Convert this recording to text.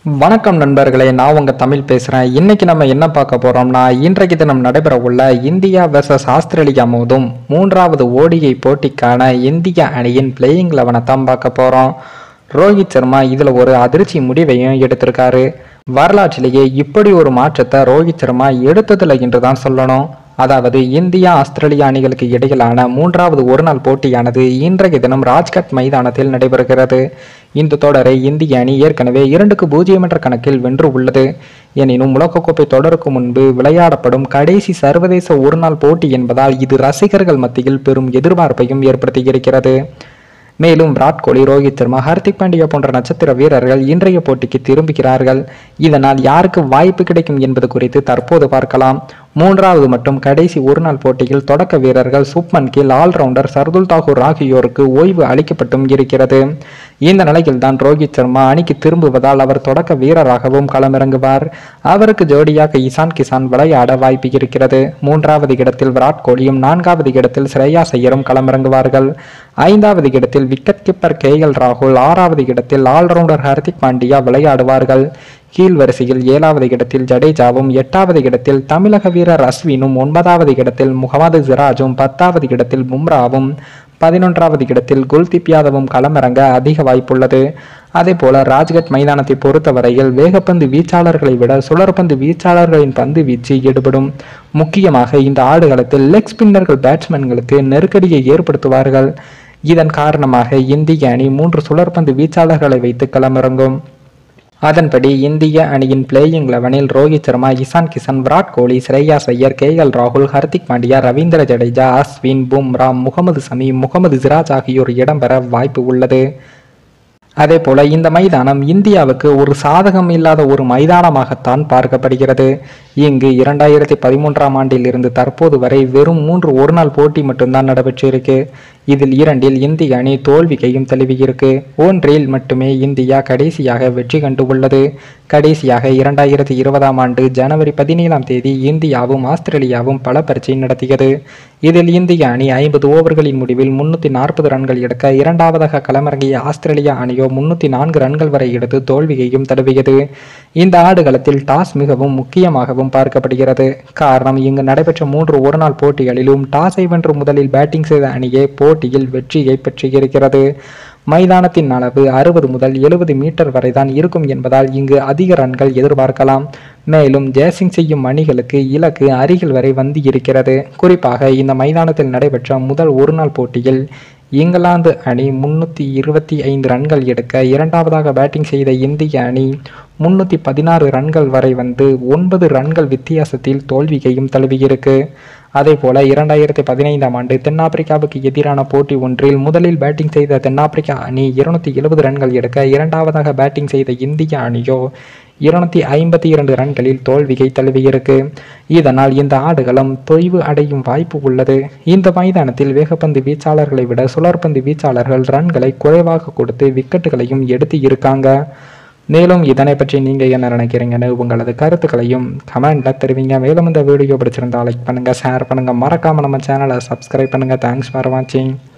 வணக்கம் நண்பர்களே நான் உங்க தமிழ் பேசுறேன் இன்னைக்கு நம்ம என்ன பார்க்க போறோம்னா இன்றைக்கு தினம் நடைபெற உள்ள இந்தியா வெர்சஸ் ஆஸ்திரேலியா மோதும் மூன்றாவது ஓடிஐ போட்டிக்கான இந்திய அணியின் பிளேயிங் லெவனை தான் பார்க்க போறோம் ரோஹித் சர்மா இதுல ஒரு அதிர்ச்சி முடிவையும் எடுத்திருக்காரு வரலாற்றிலேயே இப்படி ஒரு மாற்றத்தை ரோஹித் சர்மா எடுத்ததில்லை என்று தான் சொல்லணும் அதாவது இந்தியா ஆஸ்திரேலியா அணிகளுக்கு இடையிலான மூன்றாவது ஒருநாள் போட்டியானது இன்றைய தினம் ராஜ்கட் மைதானத்தில் நடைபெறுகிறது இந்த தொடரை இந்திய அணி ஏற்கனவே இரண்டுக்கு பூஜ்ஜியம் என்ற கணக்கில் வென்று உள்ளது எனினும் உலகக்கோப்பை தொடருக்கு முன்பு விளையாடப்படும் கடைசி சர்வதேச ஒருநாள் போட்டி என்பதால் இது ரசிகர்கள் மத்தியில் பெரும் எதிர்பார்ப்பையும் ஏற்படுத்தியிருக்கிறது மேலும் விராட் கோலி ரோஹித் சர்மா ஹர்திக் பாண்டியா போன்ற நட்சத்திர வீரர்கள் இன்றைய போட்டிக்கு திரும்புகிறார்கள் இதனால் யாருக்கு வாய்ப்பு கிடைக்கும் என்பது குறித்து தற்போது பார்க்கலாம் மூன்றாவது மற்றும் கடைசி ஒருநாள் போட்டியில் தொடக்க வீரர்கள் சுப்மன் கில் ஆல்ரவுண்டர் சர்துல் தாகூர் ஆகியோருக்கு ஓய்வு அளிக்கப்பட்டும் இருக்கிறது இந்த நிலையில் தான் ரோஹித் சர்மா அணிக்கு திரும்புவதால் அவர் தொடக்க வீரராகவும் களமிறங்குவார் அவருக்கு ஜோடியாக இசான் கிசான் விளையாட வாய்ப்பு இருக்கிறது மூன்றாவது இடத்தில் விராட் கோலியும் நான்காவது இடத்தில் ஸ்ரேயா ஐயரும் களமிறங்குவார்கள் ஐந்தாவது இடத்தில் விக்கெட் கீப்பர் கே எல் ராகுல் ஆறாவது இடத்தில் ஆல்ரவுண்டர் ஹர்திக் பாண்டியா விளையாடுவார்கள் கீழ் வரிசையில் ஏழாவது இடத்தில் ஜடேஜாவும் எட்டாவது இடத்தில் தமிழக வீரர் அஸ்வினும் ஒன்பதாவது இடத்தில் முகமது சிராஜும் பத்தாவது இடத்தில் பும்ராவும் பதினொன்றாவது இடத்தில் குல்தீப் யாதவும் களமிறங்க அதிக வாய்ப்புள்ளது அதே போல ராஜ்கட் மைதானத்தை பொறுத்தவரையில் வேகப்பந்து வீச்சாளர்களை விட சுழற்பந்து வீச்சாளர்களின் பந்து வீச்சு ஈடுபடும் முக்கியமாக இந்த ஆடுகளத்தில் லெக் ஸ்பின்னர்கள் பேட்ஸ்மேன்களுக்கு நெருக்கடியை ஏற்படுத்துவார்கள் இதன் காரணமாக இந்திய அணி மூன்று சுழற்பந்து வீச்சாளர்களை வைத்து களமிறங்கும் அதன்படி இந்திய அணியின் பிளேயிங் லெவனில் ரோஹித் சர்மா இசான் கிஷன் விராட் கோலி ஸ்ரேயா ஐயர் கே எல் ராகுல் ஹர்திக் பாண்டியா ரவீந்திர ஜடேஜா அஸ்வின் பும்ரா முகமது சமி முகமது சிராஜ் ஆகியோர் இடம்பெற வாய்ப்பு உள்ளது அதே போல இந்த மைதானம் இந்தியாவுக்கு ஒரு சாதகம் இல்லாத ஒரு மைதானமாகத்தான் பார்க்கப்படுகிறது இங்கு இரண்டாயிரத்தி பதிமூன்றாம் ஆண்டில் இருந்து தற்போது வரை வெறும் மூன்று ஒருநாள் போட்டி மட்டும்தான் நடைபெற்றிருக்கு இதில் இரண்டில் இந்திய அணி தோல்விக்கையும் தழுவியிருக்கு ஒன்றில் மட்டுமே இந்தியா கடைசியாக வெற்றி கண்டு உள்ளது கடைசியாக இரண்டாயிரத்தி இருபதாம் ஆண்டு ஜனவரி பதினேழாம் தேதி இந்தியாவும் ஆஸ்திரேலியாவும் பல பரீட்சை நடத்தியது இதில் இந்திய அணி ஐம்பது ஓவர்களின் முடிவில் முன்னூத்தி நாற்பது ரன்கள் எடுக்க இரண்டாவதாக களமிறங்கிய ஆஸ்திரேலியா அணியோ முன்னூத்தி நான்கு ரன்கள் வரை எடுத்து தோல்வியையும் தழுவியது இந்த ஆடுகளத்தில் டாஸ் மிகவும் முக்கியமாகவும் பார்க்கப்படுகிறது காரணம் இங்கு நடைபெற்ற மூன்று ஒருநாள் போட்டிகளிலும் டாஸை வென்று முதலில் பேட்டிங் செய்த அணியே போட்டியில் வெற்றியை பெற்றிருக்கிறது மைதானத்தின் அளவு அறுபது முதல் எழுபது மீட்டர் வரை தான் இருக்கும் என்பதால் இங்கு அதிக ரன்கள் எதிர்பார்க்கலாம் மேலும் ஜேசிங் செய்யும் அணிகளுக்கு இலக்கு அருகில் வரை வந்து இருக்கிறது குறிப்பாக இந்த மைதானத்தில் நடைபெற்ற முதல் ஒருநாள் போட்டியில் இங்கிலாந்து அணி முன்னூற்றி இருபத்தி ஐந்து ரன்கள் எடுக்க இரண்டாவதாக பேட்டிங் செய்த இந்திய அணி முன்னூற்றி பதினாறு ரன்கள் வரை வந்து ஒன்பது ரன்கள் வித்தியாசத்தில் தோல்வியையும் தழுவியிருக்கு அதே போல இரண்டாயிரத்தி பதினைந்தாம் ஆண்டு தென்னாப்பிரிக்காவுக்கு எதிரான போட்டி ஒன்றில் முதலில் பேட்டிங் செய்த தென்னாப்பிரிக்கா அணி இருநூத்தி எழுபது ரன்கள் எடுக்க இரண்டாவதாக பேட்டிங் செய்த இந்திய அணியோ இருநூத்தி ஐம்பத்தி இரண்டு ரன்களில் தோல்வியை தழுவியிருக்கு இதனால் இந்த ஆடுகளம் தொய்வு அடையும் வாய்ப்பு உள்ளது இந்த மைதானத்தில் வேகப்பந்து வீச்சாளர்களை விட சுழற்பந்து வீச்சாளர்கள் ரன்களை குறைவாக கொடுத்து விக்கெட்டுகளையும் எடுத்து இருக்காங்க மேலும் இதனை பற்றி நீங்கள் என்ன நினைக்கிறீங்கன்னு உங்களது கருத்துக்களையும் கமெண்ட்ல தெரிவிங்க மேலும் இந்த வீடியோ பிடிச்சிருந்தா லைக் பண்ணுங்க ஷேர் பண்ணுங்க மறக்காம நம்ம சேனலை சப்ஸ்கிரைப் பண்ணுங்க தேங்க்ஸ் ஃபார் வாட்சிங்